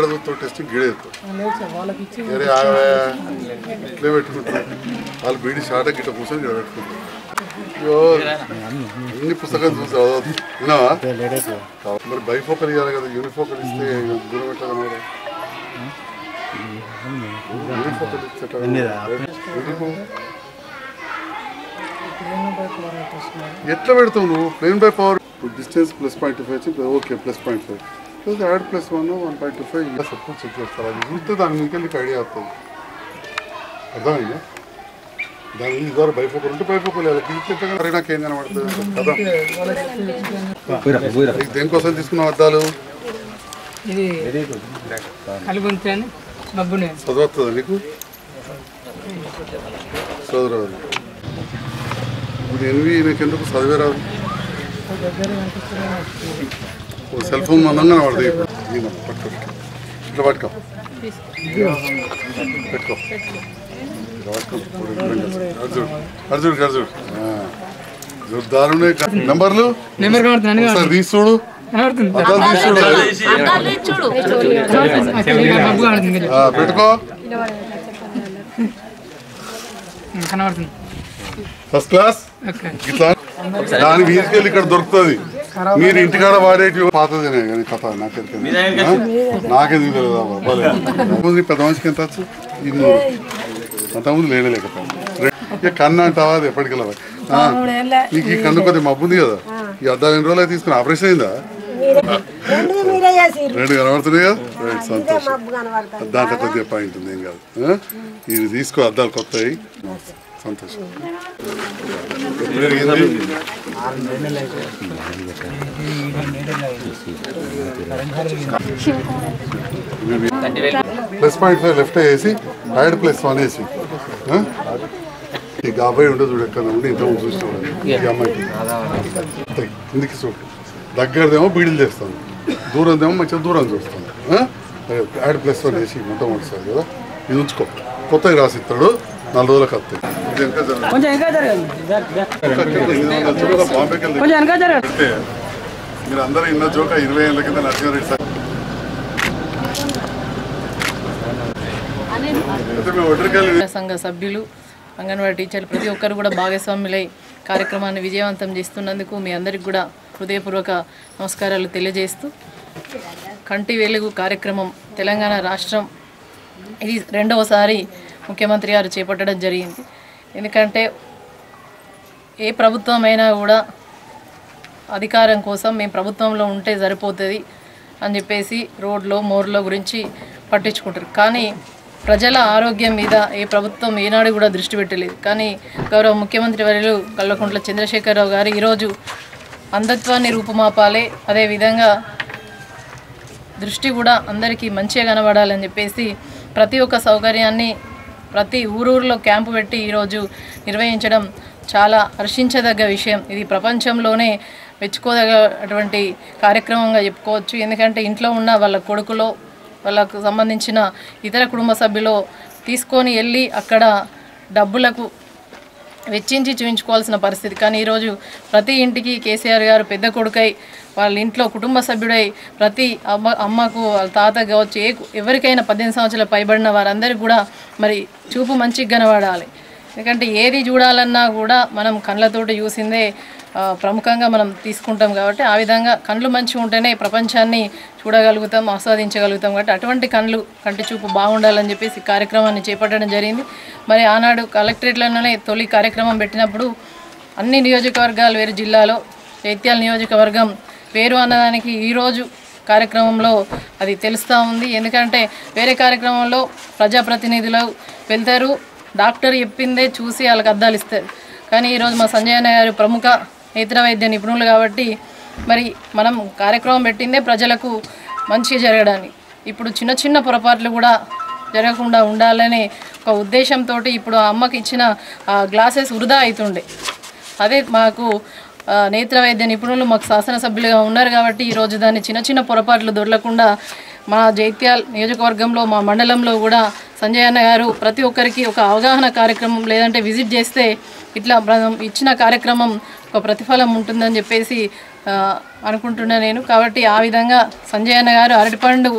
ఎక్కడ చూస్తావు టెస్టింగ్ గిడే చెప్తావు లేదు సార్ వాళ్ళకి ఇచ్చి వేరే ఆగవే ఇట్లే పెట్టుకుంటారు వాళ్ళు బీడి షార్ట్ గిట్ట కూర్చొని ఇక్కడ పెట్టుకుంటారు అయ్యో అన్ని పుస్తకాలు చూసి చదవద్దు విన్నావా మరి బైఫోకల్ ఇవ్వాలి కదా యూనిఫోకల్ ఇస్తే దూరం పెట్టదా మరి యూనిఫోకల్ ఇస్తే ఎట్లా? ఎందుకు? ప్లేన్ బై పవర్ వస్తున్నారు ఎట్లా పెడతావు నువ్వు plane by power distance plus point five వచ్చి okay plus point five plus add plus one one point two five ఇలా సపోర్ట్ చెక్ చేస్తారు అది చూస్తే దాని మీకు నీకు ఐడియా వస్తుంది అర్థమైందా దాని ఈ ద్వారా బైఫోకల్ ఉంటే బైఫోకల్ అరే నాకేం కనబడుతుంది కదా నీకు దేనికోసం తీసుకున్న అద్దాలు ఇది కలిగి ఉంటేనే మబ్బునే చదవస్తుంది నీకు చదువురాదు ఇప్పుడు ఎనిమిది నీకు ఎందుకు చదివే రాదు దగ్గర కనిపిస్తున్నాయి ఓ సెల్ ఫోన్ మందంగా పడుతుంది ఇప్పుడు ఇదిగో, పట్టుకో ఇట్లా పట్టుకో పెట్టుకో ఇట్లా పట్టుకో. అర్జున్ అర్జున్ అర్జున్ చూడు దారుణే నంబర్లు నెంబర్ కనబడుతుంది ఒకసారి తీసి చూడు కనబడుతుంది అద్దాలు తీసి చూడు మబ్బు కనబడుతుంది ఆ, పెట్టుకో కనబడుతుంది ఫస్ట్ క్లాస్ ఓకే ఇట్లా దాని తీసుకెళ్ళి ఇక్కడ దొరుకుతుంది మీరు ఇంటికాడ వాడేటి పాతదేనే కానీ కథ నాకే నాకే తెలియదు పెద్ద మనిషికి ఎంత వచ్చు ఇన్నూరు అంతకుముందు లేనే లేకపోతే ఇక కన్ను అంటావా అది ఎప్పటికి వెళ్ళవా? ఆ నీకు ఈ కన్ను కొద్దిగా మబ్బు ఉంది కదా ఈ అద్దాలు ఎన్ని రోజులు తీసుకుని ఆపరేషన్ అయిందా రెండు మీరే చేసిర్రు రెండు కనబడుతున్నాయి కదా రైట్ సంతోషం మబ్బు కనబడతాయి దాంట్లో కొద్దిగా పాయింట్ ఉంది ఏం కాదు ఆ? ఇది తీసుకో అద్దాలు కొత్తవి సంతోషం ఎప్పుడు జరిగింది ప్లస్ పాయింట్ ఫైవ్ లెఫ్ట్ వేసి రైట్ ప్లస్ వన్ వేసి ఆ? ఈ గాబాయి ఉండదు చూడు ఎక్కడ ఉండి ఇంత చూసినాడు ఈ అమ్మాయికి అంతే, కిందికి చూడు దగ్గరదేమో బీడీలు చేస్తాను దూరందేమో మంచిగా దూరం చూస్తాను ఆ? యాడ్ ప్లస్ వన్ వేసి మొట్టమొదటిసారి కదా ఇది ఉంచుకో కొత్తగా రాసిస్తాడు నాలుగు రోజులకు వస్తాయి ఇది ఇంకా జరగదు. కొంచెం ఇంకా జరగండి ఇది వందల చూడగా బాంబేకి వెళ్ళి కొంచెం వెనక జరగండి పెడితే మీరు అందరూ ఇన్న జోక ఇరవై ఏళ్ళ కింద నరసింహారెడ్డి సార్ అయితే మేము ఒడ్రికెళ్ళి సంఘ సభ్యులు అంగన్వాడీ టీచర్లు ప్రతి ఒక్కరు కూడా భాగస్వాములై కార్యక్రమాన్ని విజయవంతం చేస్తున్నందుకు మీ అందరికి కూడా హృదయపూర్వక నమస్కారాలు తెలియజేస్తూ కంటి వెలుగు కార్యక్రమం తెలంగాణ రాష్ట్రం ఇది రెండవసారి ముఖ్యమంత్రి గారు చేపట్టడం జరిగింది ఎందుకంటే ఏ ప్రభుత్వం అయినా కూడా అధికారం కోసం మేము ప్రభుత్వంలో ఉంటే సరిపోతుంది అని చెప్పేసి రోడ్లో మోర్లో గురించి పట్టించుకుంటారు కానీ ప్రజల ఆరోగ్యం మీద ఏ ప్రభుత్వం ఏనాడు కూడా దృష్టి పెట్టలేదు కానీ గౌరవ ముఖ్యమంత్రి వర్యులు కల్వకుంట్ల చంద్రశేఖరరావు గారు ఈరోజు అంధత్వాన్ని రూపుమాపాలి అదేవిధంగా దృష్టి కూడా అందరికీ మంచిగా కనబడాలని చెప్పేసి ప్రతి ఒక్క సౌకర్యాన్ని ప్రతి ఊరూరులో క్యాంపు పెట్టి ఈరోజు నిర్వహించడం చాలా హర్షించదగ్గ విషయం ఇది ప్రపంచంలోనే మెచ్చుకోదగ్గటువంటి కార్యక్రమంగా చెప్పుకోవచ్చు ఎందుకంటే ఇంట్లో ఉన్న వాళ్ళ కొడుకులో వాళ్ళకు సంబంధించిన ఇతర కుటుంబ సభ్యులు తీసుకొని వెళ్ళి అక్కడ డబ్బులకు వెచ్చించి చూపించుకోవాల్సిన పరిస్థితి కానీ ఈరోజు ప్రతి ఇంటికి కేసీఆర్ గారు పెద్ద కొడుకై వాళ్ళ ఇంట్లో కుటుంబ సభ్యుడై ప్రతి అమ్మ అమ్మకు వాళ్ళ తాత కావచ్చు ఏ ఎవరికైనా పద్దెనిమిది సంవత్సరాలు పైబడిన వారందరికీ కూడా మరి చూపు మంచిగా కనబడాలి ఎందుకంటే ఏది చూడాలన్నా కూడా మనం కళ్ళతోటి చూసిందే ఆ, ప్రముఖంగా మనం తీసుకుంటాం కాబట్టి ఆ విధంగా కళ్ళు మంచిగా ఉంటేనే ప్రపంచాన్ని చూడగలుగుతాం ఆస్వాదించగలుగుతాం కాబట్టి అటువంటి కళ్ళు కంటి చూపు బాగుండాలని చెప్పేసి ఈ కార్యక్రమాన్ని చేపట్టడం జరిగింది మరి ఆనాడు కలెక్టరేట్లోనే తొలి కార్యక్రమం పెట్టినప్పుడు అన్ని నియోజకవర్గాలు వేరు జిల్లాలో జైత్యాల నియోజకవర్గం పేరు అన్నదానికి ఈరోజు కార్యక్రమంలో అది తెలుస్తూ ఉంది ఎందుకంటే వేరే కార్యక్రమంలో ప్రజాప్రతినిధులు వెళ్తారు డాక్టర్ చెప్పిందే చూసి వాళ్ళకి అద్దాలు ఇస్తారు కానీ ఈరోజు మా సంజయ్ అన్న గారు ప్రముఖ నేత్ర వైద్య నిపుణులు కాబట్టి మరి మనం కార్యక్రమం పెట్టిందే ప్రజలకు మంచి జరగడానికి ఇప్పుడు చిన్న చిన్న పొరపాట్లు కూడా జరగకుండా ఉండాలనే ఒక ఉద్దేశంతో ఇప్పుడు ఆ అమ్మకి ఇచ్చిన ఆ గ్లాసెస్ వృధా అవుతుండే అదే మాకు ఆ, నేత్ర వైద్య నిపుణులు మాకు శాసనసభ్యులుగా ఉన్నారు కాబట్టి ఈరోజు దాన్ని చిన్న చిన్న పొరపాట్లు దొరలకుండా మా జైత్యాల్ నియోజకవర్గంలో మా మండలంలో కూడా సంజయ్ అన్న గారు ప్రతి ఒక్కరికి ఒక అవగాహన కార్యక్రమం లేదంటే విజిట్ చేస్తే ఇట్లా మనం ఇచ్చిన కార్యక్రమం ఒక ప్రతిఫలం ఉంటుందని చెప్పేసి ఆ, అనుకుంటున్నా నేను కాబట్టి ఆ విధంగా సంజయ్ అన్న గారు అరటిపండు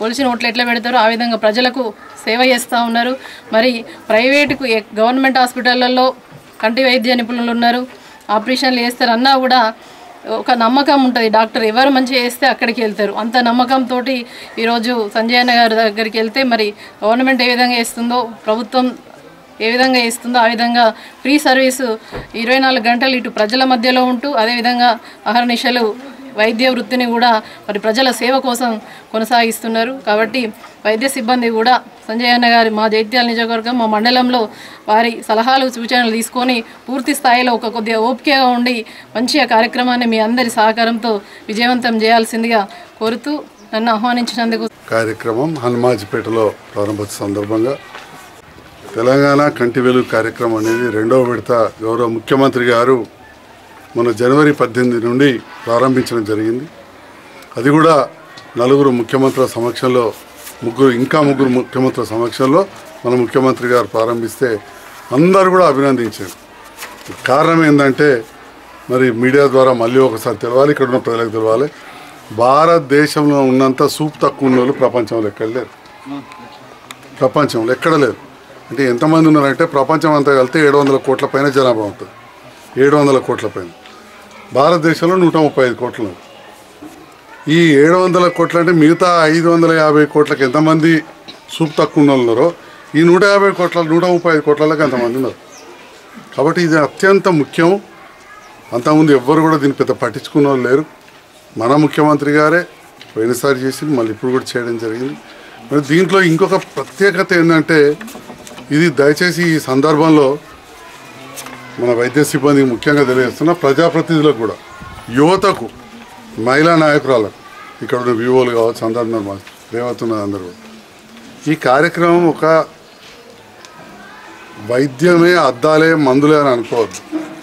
పోలీసు నోట్లు ఎట్లా పెడతారో ఆ విధంగా ప్రజలకు సేవ చేస్తూ ఉన్నారు మరి ప్రైవేటుకు ఎ- గవర్నమెంట్ హాస్పిటళ్ళల్లో కంటి వైద్య నిపుణులు ఉన్నారు ఆపరేషన్లు చేస్తారన్నా కూడా ఒక నమ్మకం ఉంటుంది డాక్టర్ ఎవరు మంచిగా చేస్తే అక్కడికి వెళ్తారు అంత నమ్మకంతో ఈరోజు సంజయ్ అన్న గారి దగ్గరికి వెళ్తే మరి గవర్నమెంట్ ఏ విధంగా చేస్తుందో ప్రభుత్వం ఏ విధంగా ఇస్తుందో ఆ విధంగా ఫ్రీ సర్వీసు ఇరవై నాలుగు గంటలు ఇటు ప్రజల మధ్యలో ఉంటూ అదేవిధంగా అహర్నిశలు వైద్య వృత్తిని కూడా మరి ప్రజల సేవ కోసం కొనసాగిస్తున్నారు కాబట్టి వైద్య సిబ్బంది కూడా సంజయ్ అన్న గారి మా జైత్యాల నియోజకవర్గం మా మండలంలో వారి సలహాలు సూచనలు తీసుకొని పూర్తి స్థాయిలో ఒక కొద్దిగా ఓపికగా ఉండి మంచిగా కార్యక్రమాన్ని మీ అందరి సహకారంతో విజయవంతం చేయాల్సిందిగా కోరుతూ నన్ను ఆహ్వానించినందుకు కార్యక్రమం హనుమాజిపేటలో ప్రారంభోత్సవ సందర్భంగా తెలంగాణ కంటి వెలుగు కార్యక్రమం అనేది రెండవ విడత గౌరవ ముఖ్యమంత్రి గారు మన జనవరి పద్దెనిమిది నుండి ప్రారంభించడం జరిగింది అది కూడా నలుగురు ముఖ్యమంత్రుల సమక్షంలో ముగ్గురు ఇంకా ముగ్గురు ముఖ్యమంత్రుల సమక్షంలో మన ముఖ్యమంత్రి గారు ప్రారంభిస్తే అందరూ కూడా అభినందించారు కారణం ఏంటంటే మరి మీడియా ద్వారా మళ్ళీ ఒకసారి తెలవాలి ఇక్కడ ఉన్న ప్రజలకు తెలవాలి భారతదేశంలో ఉన్నంత సూప్ తక్కువ ఉన్న వాళ్ళు ప్రపంచంలో ఎక్కడ లేరు ప్రపంచంలో ఎక్కడ లేరు అంటే ఎంతమంది ఉన్నారంటే ప్రపంచం అంతా కలిస్తే ఏడు వందల కోట్ల పైన జనాభా ఉంటుంది ఏడు వందల కోట్ల పైన భారతదేశంలో నూట ముప్పై ఐదు కోట్లు ఉన్నారు. ఈ ఏడు వందల కోట్లు అంటే మిగతా ఐదు వందల యాభై కోట్లకి ఎంతమంది సూప్ తక్కువ ఉన్న వాళ్ళు ఉన్నారో ఈ నూట యాభై కోట్ల నూట ముప్పై ఐదు కోట్లకి ఎంతమంది ఉన్నారు కాబట్టి ఇది అత్యంత ముఖ్యం అంతకుముందు ఎవ్వరు కూడా దీన్ని పెద్ద పట్టించుకున్న వాళ్ళు లేరు మన ముఖ్యమంత్రి గారే పోయినసారి చేసింది మళ్ళీ ఇప్పుడు కూడా చేయడం జరిగింది మరి దీంట్లో ఇంకొక ప్రత్యేకత ఏంటంటే ఇది దయచేసి ఈ సందర్భంలో మన వైద్య సిబ్బందికి ముఖ్యంగా తెలియజేస్తున్న ప్రజాప్రతినిధులకు కూడా యువతకు మహిళా నాయకురాలకు ఇక్కడ ఉన్న వివోలు కావచ్చు అందరు ఉన్నారు మా రేవత్ ఉన్నది అందరూ కూడా. ఈ కార్యక్రమం ఒక వైద్యమే అద్దాలే మందులే అని అనుకోవద్దు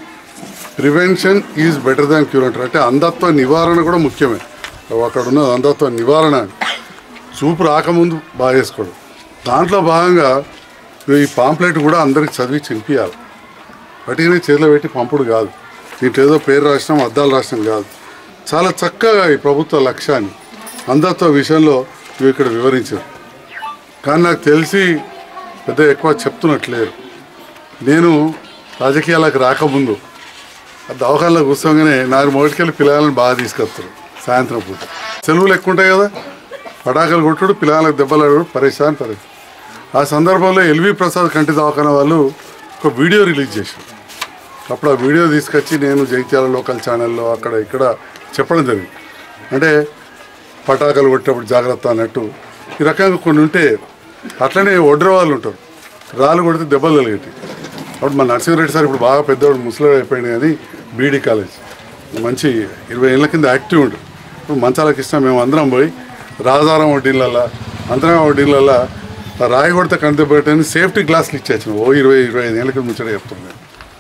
prevention is better than cure అంటారు అంటే అంధత్వ నివారణ కూడా ముఖ్యమే అక్కడ ఉన్న అంధత్వ నివారణ అని చూపు రాకముందు బాగా చేసుకోవడం దాంట్లో భాగంగా ఈ పాంప్లెట్ కూడా అందరికి చదివి చింపియాలి వాటిని చేతిలో పెట్టి పంపుడు కాదు దీంట్లో ఏదో పేరు రాసినాం అద్దాలు రాసినాం కాదు చాలా చక్కగా ఈ ప్రభుత్వ లక్ష్యాన్ని అంధత్వ విషయంలో ఇవి ఇక్కడ వివరించారు కానీ నాకు తెలిసి పెద్ద ఎక్కువ చెప్తున్నట్లేరు నేను రాజకీయాలకు రాకముందు ఆ దవాఖానలో కూర్చోగానే నాకు మొదటికెళ్ళి పిల్లలను బాగా తీసుకొస్తారు సాయంత్రం పూట సెలవులు ఎక్కువ ఉంటాయి కదా పటాకులు కొట్టుడు పిల్లలకు దెబ్బలాడు పరేషాన్ పరేషాన్ ఆ సందర్భంలో ఎల్వి ప్రసాద్ కంటి దవాఖాన వాళ్ళు ఒక వీడియో రిలీజ్ చేశారు అప్పుడు ఆ వీడియో తీసుకొచ్చి నేను జైత్యాల లోకల్ ఛానల్లో అక్కడ ఇక్కడ చెప్పడం జరిగింది అంటే పటాకులు కొట్టేటప్పుడు జాగ్రత్త అన్నట్టు ఈ రకంగా కొన్ని ఉంటే అట్లనే ఒడ్ర వాళ్ళు ఉంటారు రాళ్ళు కొడితే దెబ్బలు కలిగేటి అప్పుడు మా నరసింహారెడ్డి సార్ ఇప్పుడు బాగా పెద్దవాడు ముసలి అయిపోయింది కానీ బీడీ కాలేజ్ మంచి ఇరవై ఏళ్ళ కింద యాక్టివ్ ఉంటుంది ఇప్పుడు మంచాలకి ఇష్టం మేము అందరం పోయి రాజారాం వడ్డీలల్లా అంతరం వడ్డీలల్లా ఆ రాయి కొడితే కంటి పెట్టని సేఫ్టీ గ్లాసులు ఇచ్చేసాను ఓ ఇరవై ఇరవై ఐదు ఏళ్ళ కింద ముచ్చట చెప్తున్నాను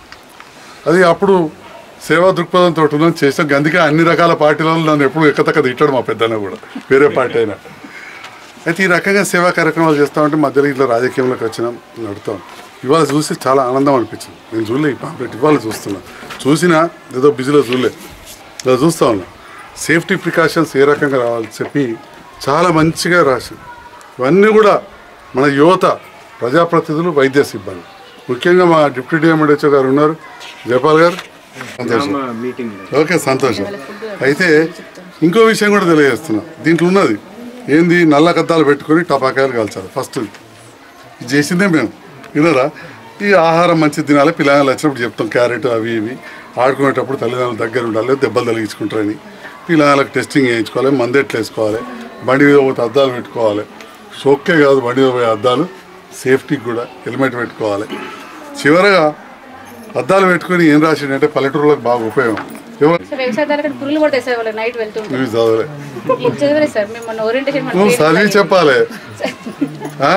అది అప్పుడు సేవా దృక్పథంతో ఉన్నాం చేసాం అందుకే అన్ని రకాల పార్టీలలో నన్ను ఎప్పుడు ఎక్కతక్క తిట్టాడు మా పెద్దన్న కూడా వేరే పార్టీ అయినా అయితే ఈ రకంగా సేవా కార్యక్రమాలు చేస్తా ఉంటే మధ్యలో ఇట్లా రాజకీయంలోకి వచ్చినాం నడుతాం ఇవాళ చూసి చాలా ఆనందం అనిపించింది నేను చూడలే ఈ పాంప్లెట్ ఇవాళ చూస్తున్నా చూసినా ఏదో బిజీలో చూడలే ఇలా చూస్తా ఉన్నా సేఫ్టీ ప్రికాషన్స్ ఏ రకంగా రావాలి చెప్పి చాలా మంచిగా రాసింది ఇవన్నీ కూడా మన యువత ప్రజాప్రతినిధులు వైద్య సిబ్బంది ముఖ్యంగా మా డిప్యూటీ డిఎండిహెచ్ఓ గారు ఉన్నారు జయపాల్ గారు సంతోషం ఓకే సంతోషం అయితే ఇంకో విషయం కూడా తెలియజేస్తున్నా దీంట్లో ఉన్నది ఏంది నల్ల కద్దాలు పెట్టుకొని టపాకాయలు కాల్చాలి ఫస్ట్ ఇది చేసిందే మేము వినరా ఈ ఆహారం మంచి తినాలి పిల్లలు వచ్చినప్పుడు చెప్తాం క్యారెట్ అవి ఇవి ఆడుకునేటప్పుడు తల్లిదండ్రుల దగ్గర ఉండాలి దెబ్బలు తగిలించుకుంటారని పిల్లలకు టెస్టింగ్ చేయించుకోవాలి మందెట్లు వేసుకోవాలి బండి మీద పోతే అద్దాలు పెట్టుకోవాలి సోక్కే కాదు బండి మీద పోయే అద్దాలు సేఫ్టీకి కూడా హెల్మెట్ పెట్టుకోవాలి చివరగా అద్దాలు పెట్టుకొని ఏం రాసిండంటే పల్లెటూరులకు బాగా ఉపయోగం ఎవరు సార్ వ్యవసాయదారులకు పురుగులు పడతాయి సార్ వాళ్ళ నైట్ వెళ్తుంటే నువ్వు చదవలే ఇది చదివలేదు సార్ మేము మొన్న ఓరియంటేషన్ నువ్వు చదివి చెప్పాలి ఆ?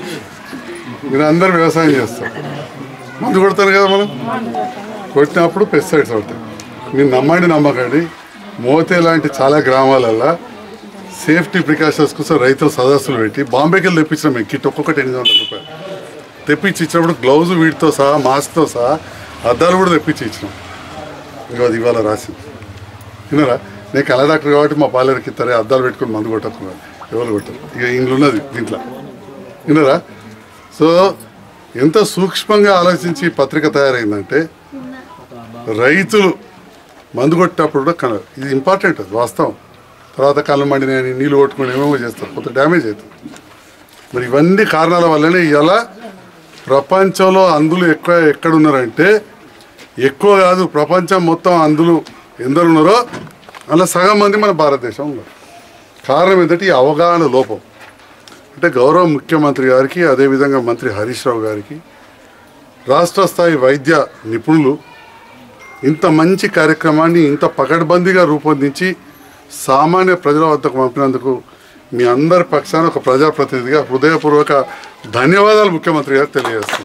మీరు అందరు వ్యవసాయం చేస్తారు మందు కొడతారు కదా మనం కొట్టినప్పుడు పెస్టిసైడ్స్ అవుతాయి మీరు నమ్మండి నమ్మకండి మోతే లాంటి చాలా గ్రామాలల్లో సేఫ్టీ ప్రికాషన్స్ కోసం రైతులు సదస్సులు పెట్టి బాంబేకి వెళ్ళి తెప్పించినాం మేము కిట్ ఒక్కొక్కటి ఎనిమిది వందల రూపాయలు తెప్పించి ఇచ్చినప్పుడు గ్లౌజ్ వీటితో సహా మాస్క్తో సహా అద్దాలు కూడా తెప్పించి ఇచ్చినాం ఇక అది ఇవాళ రాసింది విన్నారా నేను కళ డాక్టర్ కాబట్టి మా పాలేరుకి ఇస్తారే అద్దాలు పెట్టుకొని మందు కొట్టకున్నాను ఎవరు కొట్టరు ఇక ఇంట్లో ఉన్నది దీంట్లో విన్నారా సో ఎంత సూక్ష్మంగా ఆలోచించి ఈ పత్రిక తయారైందంటే రైతులు మందు కొట్టేటప్పుడు కూడా కన ఇది ఇంపార్టెంట్ అది వాస్తవం తర్వాత కళ్ళు మండిని నీళ్ళు కొట్టుకుని ఏమేమో చేస్తారు కొంత డ్యామేజ్ అవుతుంది మరి ఇవన్నీ కారణాల వల్లనే ఇలా ప్రపంచంలో అందులు ఎక్కువ ఎక్కడ ఉన్నారంటే ఎక్కువ కాదు ప్రపంచం మొత్తం అందులు ఎందరు ఉన్నారో అలా సగం మంది మన భారతదేశం ఉన్నారు కారణం ఏంటంటే ఈ అవగాహన లోపం అంటే గౌరవ ముఖ్యమంత్రి గారికి అదేవిధంగా మంత్రి హరీష్ రావు గారికి రాష్ట్ర స్థాయి వైద్య నిపుణులు ఇంత మంచి కార్యక్రమాన్ని ఇంత పకడ్బందీగా రూపొందించి సామాన్య ప్రజల వద్దకు పంపినందుకు మీ అందరి పక్షాన ఒక ప్రజాప్రతినిధిగా హృదయపూర్వక ధన్యవాదాలు ముఖ్యమంత్రి గారు తెలియజేస్తున్నాను